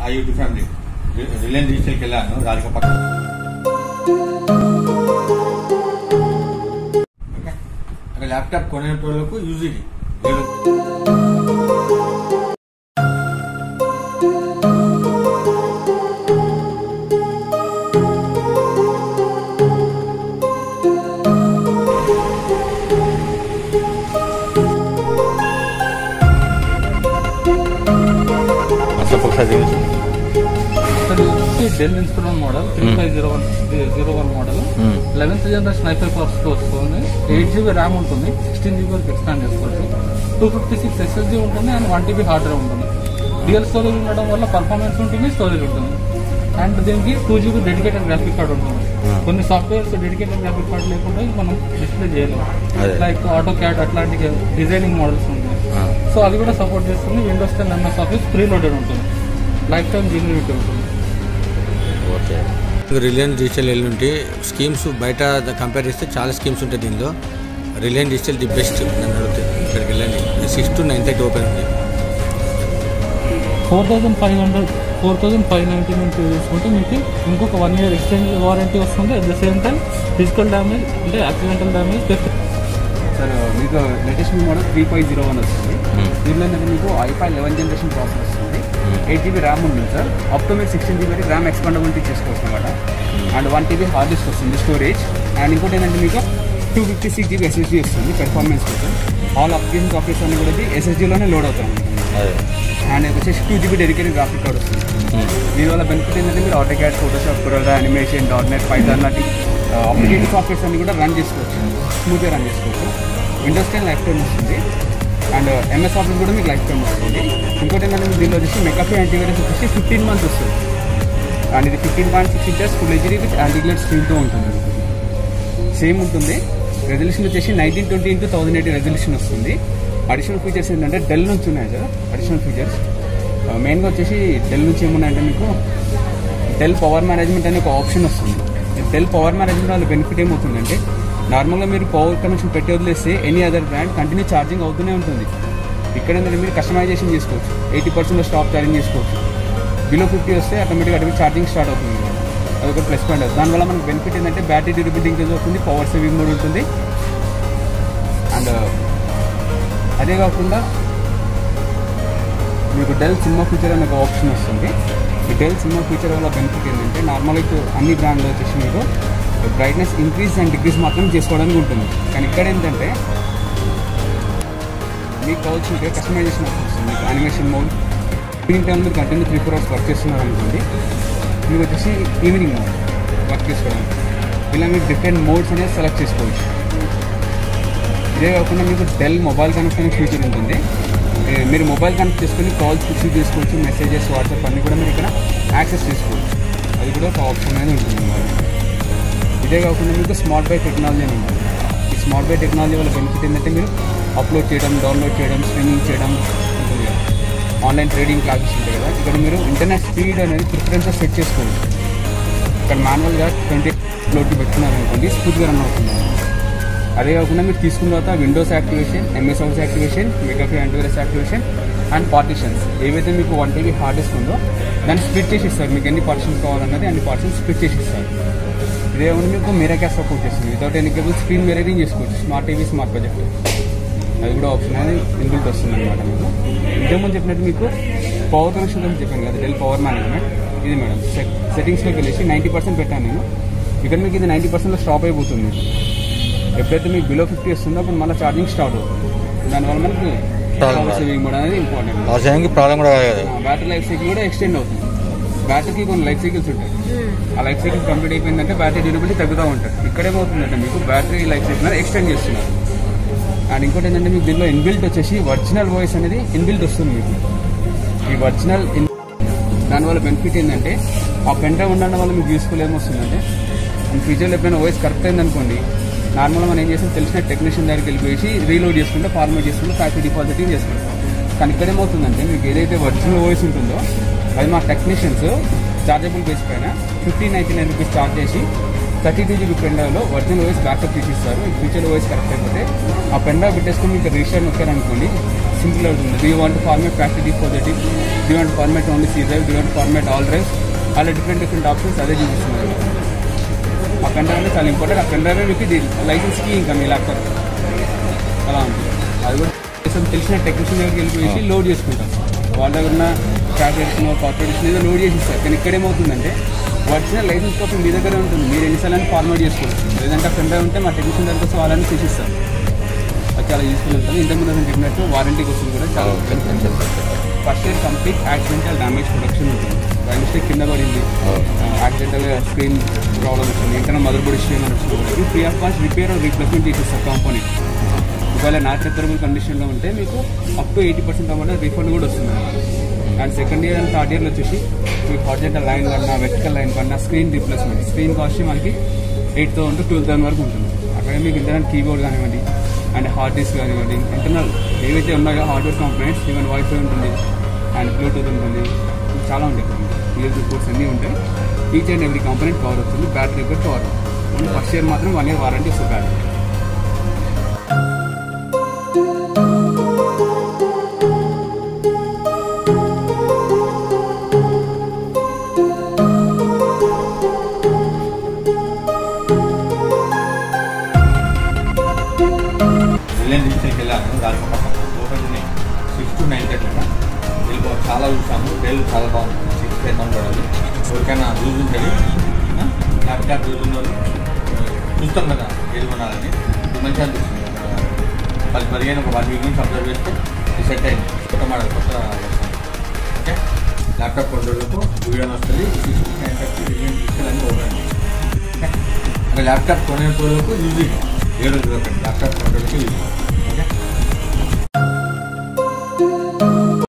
High YouTube family Reliance డిజిటల్కి వెళ్ళాను రాధిక పక్కన ఓకే అక్కడ ల్యాప్టాప్ కొనేటోళ్ళకు యూజ్ ఇది నేను అసలు ఒకసారి సార్ ఇది Dell Inspiron model three five zero one zero one model Hmm. Eleventh generation i five పవర్స్ వస్తుంది ఎయిట్ జీబీ ర్యామ్ ఉంటుంది సిక్స్టీన్ జీబీ వరకు ఎక్స్పాండ్ చేసుకోవచ్చు టూ ఫిఫ్టీ సిక్స్ ఎస్ఎస్జీ ఉంటుంది and one TB hard drive ఉంటుంది రియల్ స్టోరేజ్ ఉండడం వల్ల performance ఉంటుంది స్టోరేజ్ ఉంటుంది అండ్ దీనికి two GB dedicated graphic card ఉంటుంది Hmm. కొన్ని సాఫ్ట్వేర్స్ డెడికేటెడ్ గ్రాఫిక్ కార్డ్ లేకుండా మనం డిస్ప్లే చేయలేము అదే. లైక్ ఆటో క్యాడ్ అట్లాంటి డిజైనింగ్ మోడల్స్ ఉంటాయి ఆ. సో అది కూడా సపోర్ట్ చేస్తుంది Windows ten MS Office preloaded ఉంటుంది లైఫ్ టైం జీనివిటీ ఉంటుంది ఓకే రిలయన్స్ డిజిటల్ ఎల్లుంటి స్కీమ్స్ బయట కంపేర్ చేస్తే చాలా స్కీమ్స్ ఉంటాయి దీనిలో రిలయన్స్ డిజిటల్ ది బెస్ట్ నన్ను అడిగితే ఇక్కడికి వెళ్ళండి six to nine thirty open ఉంది four thousand five hundred four thousand five ninety నుంచి తీసుకుంటే మీకు ఇంకొక వన్ ఇయర్ ఎక్స్చేంజ్ వారంటీ వస్తుంది at the same time physical damage అంటే యాక్సిడెంటల్ డ్యామేజ్ సార్ మీకు latest model three five zero one వస్తుంది దీనిలో ఏంటంటే మీకు ఐఫై లెవెన్ జనరేషన్ ప్రాసెస్ వస్తుంది ఎయిట్ జీబీ ర్యామ్ ఉంటుంది సార్ అప్ టు మీరు సిక్స్టీన్ జీబీ ర్యామ్ ఎక్స్పాండబిలిటీ చేసుకోవచ్చు అనమాట and one TB hard disk వస్తుంది స్టోరేజ్ అండ్ ఇంకోటి ఏంటంటే మీకు two fifty six GB SSD వస్తుంది పెర్ఫార్మెన్స్ కోసం ఆల్ అప్లికేషన్ సాఫ్ట్వేర్స్ అన్ని కూడా ఎస్ఎస్డీలోనే లోడ్ అవుతాయి అదే అండ్ ఇది వచ్చేసి two GB dedicated graphic card వస్తుంది దీనివల్ల బెనిఫిట్ ఏంటంటే మీరు AutoCAD Photoshop CorelDRAW animation dot net Python లాంటి అప్లికేషన్ సాఫ్ట్వేర్స్ అన్ని కూడా రన్ చేసుకోవచ్చు స్మూత్గా రన్ చేసుకోవచ్చు విండోస్ టెన్ లైఫ్ టైం వస్తుంది అండ్ ఎంఎస్ ఆఫీస్ కూడా మీకు లైఫ్ టైం వస్తుంది ఇంకోటి ఏంటంటే మీకు దీనిలో వచ్చేసి మెకాఫీ యాంటీవైరస్ వచ్చేసి ఫిఫ్టీన్ మంత్స్ వస్తుంది అండ్ ఇది fifteen point six inches full HD with antiglare స్క్రీన్తో ఉంటుంది సేమ్ ఉంటుంది రెజల్యూషన్ వచ్చేసి nineteen twenty into thousand eighty resolution వస్తుంది అడిషనల్ ఫీచర్స్ ఏంటంటే డెల్ నుంచి ఉన్నాయి సార్ అడిషనల్ ఫీచర్స్ మెయిన్గా వచ్చేసి డెల్ నుంచి ఏమున్నాయంటే మీకు డెల్ పవర్ మేనేజ్మెంట్ అనే ఒక ఆప్షన్ వస్తుంది డెల్ పవర్ మేనేజ్మెంట్ వల్ల బెనిఫిట్ ఏమవుతుందంటే నార్మల్గా మీరు పవర్ కనెక్షన్ పెట్టి వదిలేస్తే any other brand continue charging అవుతూనే ఉంటుంది ఇక్కడ ఏంటంటే మీరు కస్టమైజేషన్ చేసుకోవచ్చు ఎయిటీ పర్సెంట్ స్టాప్ ఛార్జింగ్ చేసుకోవచ్చు బిలో ఫిఫ్టీ వస్తే ఆటోమేటిక్గా అటు ఛార్జింగ్ స్టార్ట్ అవుతుంది అన్నమాట. అది ఒక ప్లస్ పాయింట్ దానివల్ల మనకు బెనిఫిట్ ఏంటంటే బ్యాటరీ డ్యూరబిలిటీ ఇంక్రీజ్ అవుతుంది పవర్ సేవింగ్ కూడా ఉంటుంది అండ్ అదే కాకుండా మీకు డెల్ సినిమా ఫీచర్ అనే ఒక ఆప్షన్ వస్తుంది ఈ డెల్ సినిమా ఫీచర్ వల్ల బెనిఫిట్ ఏంటంటే నార్మల్గా ఇప్పుడు అన్ని బ్రాండ్లో వచ్చేసి మీరు బ్రైట్నెస్ ఇంక్రీజ్ అండ్ డిక్రీజ్ మాత్రం చేసుకోవడానికి ఉంటుంది కానీ ఇక్కడ ఏంటంటే మీకు కావాల్సిన కస్టమైజేషన్ ఆప్షన్ వస్తుంది మీకు అనిమేషన్ మోడ్ ఈవినింగ్ టైం మీరు continue three four hours work చేస్తున్నారు అనుకోండి మీకు వచ్చేసి ఈవినింగ్ మోడ్ వర్క్ చేసుకోవడానికి ఇలా మీరు డిఫరెంట్ మోడ్స్ అనేది సెలెక్ట్ చేసుకోవచ్చు ఇదే కాకుండా మీకు డెల్ మొబైల్ కనెక్ట్ అనే ఫీచర్ ఉంటుంది ఏ, మీరు మొబైల్ కనెక్ట్ చేసుకొని కాల్స్ రిసీవ్ చేసుకోవచ్చు మెసేజెస్ వాట్సాప్ అన్ని కూడా మీరు ఇక్కడ యాక్సెస్ చేసుకోవచ్చు అది కూడా ఒక ఆప్షన్ అనేది ఉంటుంది అన్నమాట. ఇదే కాకుండా మీకు స్మార్ట్ బై టెక్నాలజీ అని ఉంటుంది ఈ స్మార్ట్ బై టెక్నాలజీ వల్ల బెనిఫిట్ ఏంటంటే మీరు అప్లోడ్ చేయడం డౌన్లోడ్ చేయడం స్ట్రీమింగ్ చేయడం ఉంటుంది కదా ఆన్లైన్ ట్రేడింగ్ క్లాసెస్ ఉంటాయి కదా ఇక్కడ మీరు ఇంటర్నెట్ స్పీడ్ అనేది ప్రిఫరెన్సెస్ సెట్ చేసుకోవచ్చు ఇక్కడ మాన్యువల్గా ట్వంటీ అప్లోడ్కి పెట్టుకున్నారు అనుకోండి స్పీడ్గా రన్ అవుతుంది అదే కాకుండా మీరు తీసుకున్న తర్వాత Windows activation MS house activation McAfee antivirus activation and partitions ఏవైతే మీకు వన్ టీవీ హార్డ్ డిస్క్ ఉందో దాన్ని స్ప్లిట్ చేసి ఇస్తారు మీకు ఎన్ని పార్టిషన్స్ కావాలన్నది అన్ని పార్టిషన్స్ స్ప్లిట్ చేసి ఇస్తారు ఇదే కాకుండా మీకు మీరే క్యాష్ సపోర్ట్ చేస్తుంది without any cable screen mirroring చేసుకోవచ్చు స్మార్ట్ టీవీ స్మార్ట్ ప్రొజెక్ట్ అది కూడా ఆప్షన్ అనేది ఇన్బిల్ట్ వస్తుంది అనమాట మీకు ఇంతకుముందు చెప్పినట్టు మీకు పవర్ కనెక్షన్ గురించి చెప్పాను కదా డెల్ పవర్ మేనేజ్మెంట్ ఇది మేడం సెట్టింగ్స్లోకి వెళ్ళేసి నైంటీ పర్సెంట్ పెట్టాను నేను ఇక్కడ మీకు ఇది నైంటీ పర్సెంట్లో స్టాప్ అయిపోతుంది ఎప్పుడైతే మీకు బిలో ఫిఫ్టీ వస్తుందో అప్పుడు మళ్ళీ ఛార్జింగ్ స్టార్ట్ అవుతుంది దానివల్ల మనకి పవర్ సేవింగ్ కూడా అనేది ఇంపార్టెంట్ అవసరానికి ప్రాబ్లం కూడా కాదు కదా బ్యాటరీ లైఫ్ సైకిల్ కూడా ఎక్స్టెండ్ అవుతుంది బ్యాటరీకి కొన్ని లైఫ్ సైకిల్స్ ఉంటాయి ఆ లైఫ్ సైకిల్ కంప్లీట్ అయిపోయిందంటే బ్యాటరీ డ్యూరబిలిటీ తగ్గుతూ ఉంటుంది ఇక్కడేమవుతుందంటే మీకు బ్యాటరీ లైఫ్ సైకిల్ ఎక్స్టెండ్ చేస్తున్నారు అండ్ ఇంకోటి ఏంటంటే మీకు దీనిలో ఇన్బిల్ట్ వచ్చేసి ఒరిజినల్ వాయిస్ అనేది ఇన్బిల్ట్ వస్తుంది మీకు ఈ ఒరిజినల్ ఇన్ దానివల్ల బెనిఫిట్ ఏంటంటే ఆ పెన్ డ్రైవ్ ఉండడం వల్ల మీకు యూస్ఫుల్ ఏమొస్తుందంటే మీ ఫ్యూచర్లో ఎప్పుడైనా వాయిస్ కరెక్ట్ అయిందనుకోండి నార్మల్గా మనం ఏం చేస్తాం తెలిసిన టెక్నీషియన్ దగ్గరికి వెళ్ళిపోయి రీలోడ్ చేసుకుంటే ఫార్మేట్ చేసుకుంటే ఫ్యాక్టరీ డిపాజిటింగ్ చేసుకుంటాం కానీ ఇక్కడ ఏమవుతుందంటే మీకు ఏదైతే ఒరిజినల్ వాయిస్ ఉంటుందో అది మా టెక్నీషియన్స్ చార్జబుల్ బేస్ పైన fifteen ninety nine rupees charge చేసి థర్టీ టూ జీబీ పెన్ డ్రైవ్లో ఒరిజినల్ వాయిస్ బ్యాకప్ తీసి ఇస్తారు ఫ్యూచర్ వాయిస్ కరెక్ట్ అయిపోతే ఆ పెన్ డ్రైవ్ పెట్టేసుకుని మీకు రిజిస్టర్ నొక్కారనుకోండి సింపుల్ అవుతుంది do want format factory for that do want format only C drive do want format all drives అలా డిఫరెంట్ డిఫరెంట్ ఆప్షన్స్ అదే చూపిస్తున్నారు ఆ పెన్ డ్రైవ్ అనేది చాలా ఇంపార్టెంట్ ఆ పెన్ డ్రైవ్ మీకు ఇది లైసెన్స్కి ఇంకా మీ ల్యాప్టాప్ అలా ఉంటుంది అది కూడా కొంచెం తెలిసిన టెక్నీషియన్ దగ్గరికి వెళ్ళిపోయి లోడ్ చేసుకుంటాం వాళ్ళ దగ్గర ఉన్న ఫ్యాక్టరీస్ను కార్పొరేషన్ ఏదో లోడ్ చేసి ఇస్తారు కానీ ఇక్కడ ఏమవుతుందంటే ఒరిజినల్ లైసెన్స్ కాపీ మీ దగ్గరే ఉంటుంది మీరు ఎన్నిసార్లు ఫార్మాట్ చేసుకోవచ్చు లేదంటే పెన్ డ్రైవ్ ఉంటే మా టెక్నీషియన్ దగ్గర కోసం వాళ్ళని చేసిస్తారు అది చాలా యూస్ఫుల్ ఉంటుంది ఇంతకుముందు నేను చెప్పినట్టు వారంటీకి వస్తుంది కూడా చాలా first year complete accidental damage production ఉంటుంది బై మిస్టేక్ కింద పడింది యాక్సిడెంటల్ స్క్రీన్ ప్రాబ్లమ్ వచ్చింది ఇంటర్నల్ మదర్ బోర్డ్ ఇష్యూ ఏమైనా వచ్చింది free of cost repair replacement చేసేస్తారు కంపెనీ ఒకవేళ నాట్ రిపేరబుల్ కండిషన్లో ఉంటే మీకు అప్ టు ఎయిటీ పర్సెంట్ అవ్వడం రీఫండ్ కూడా వస్తుంది and second year and third ఇయర్లో వచ్చేసి మీకు హార్జెంటల్ లైన్ పడినా వెర్టికల్ లైన్ పడినా స్క్రీన్ రీప్లేస్మెంట్ స్క్రీన్ కాస్ట్ మనకి eight thousand to twelve thousand వరకు ఉంటుంది అక్కడ మీకు ఇంటర్నల్ కీబోర్డ్ కానివ్వండి అండ్ హార్డ్ డిస్క్ కానివ్వండి ఇంటర్నల్ ఏవైతే ఉన్నాయో హార్డ్వేర్ కాంపోనెంట్స్ ఈవెన్ వైఫై ఉంటుంది అండ్ బ్లూటూత్ ఉంటుంది చాలా ఉంటాయి యూఎస్బీ పోర్ట్స్ అన్నీ ఉంటాయి each and every component cover అవుతుంది బ్యాటరీ కూడా కవర్ అవుతుంది ఫస్ట్ ఇయర్ మాత్రం వన్ ఇయర్ వారంటీ వస్తుంది బ్యాటరీ రిలయన్స్ డిజిటల్కి వెళ్ళాను రాజు లోపల సిక్స్ టు నైన్ థర్టీ వెళ్ళిపో చాలా చూసాము డెల్ చాలా బాగుంది సిక్స్ టెన్ చూడాలి ఎవరికైనా లూజ్ ఉంటుంది ల్యాప్టాప్ లూజ్ ఉన్నది చూస్తాం కదా ఏది కొనాలని ఇది మంచిగా అనిపిస్తుంది పది పదిహేను ఒక వన్ వీక్ నుంచి అబ్జర్వ్ చేస్తే ఇది సెట్ అయింది కొత్త మోడల్ కొత్త ఓకే ల్యాప్టాప్ కొంటోళ్ళకు వీడియో వస్తుంది six to nine thirty Reliance Digital అని ఓపెన్ ఓకే అంటే ల్యాప్టాప్ కొనే వాళ్ళకు యూజ్ ఏడు ల్యాప్టాప్ కొనే వాళ్ళకి యూజ్